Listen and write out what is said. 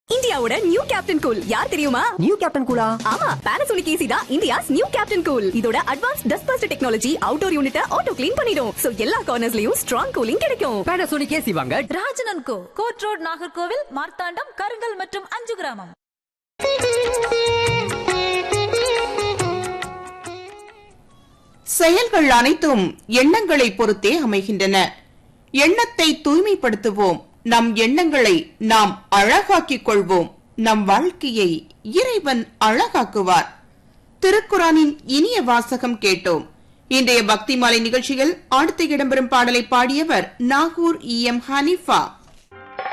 இந்தியாவோட new captain cool யார் தெரியுமா நியூ கேப்டன் கூலா ஆமா பானாசோனிக் ஏசி தான் இந்தியாஸ் நியூ கேப்டன் கூல் இதோட advance dust bust technology outdoor யூனிட்ட ஆட்டோ க்ளீன் பண்ணிடும் சோ எல்லா கார்னர்ஸ்லயும் ஸ்ட்ராங் கூலிங் கிடைக்கும் பேனாசோனிக் ஏசி வாங்க ராஜனன் co court road Nagercoil Marthandam Karungal மற்றும் அஞ்சு கிராமம் செயல்கள் அனைத்தும் எண்ணங்களை பொறுத்தே அமைகின்றன எண்ணத்தை தூய்மைப்படுத்துவோம் நம் எண்ணங்களை நாம் அழகாக்கிக் கொள்வோம் நம் வாழ்க்கையை இறைவன் அழகாக்குவார் திருக்குறானின் இனிய வாசகம் கேட்டோம் இன்றைய பக்தி மாலை நிகழ்ச்சியில் அடுத்து இடம்பெறும் பாடலை பாடியவர் நாகூர் இ எம் ஹனிஃபா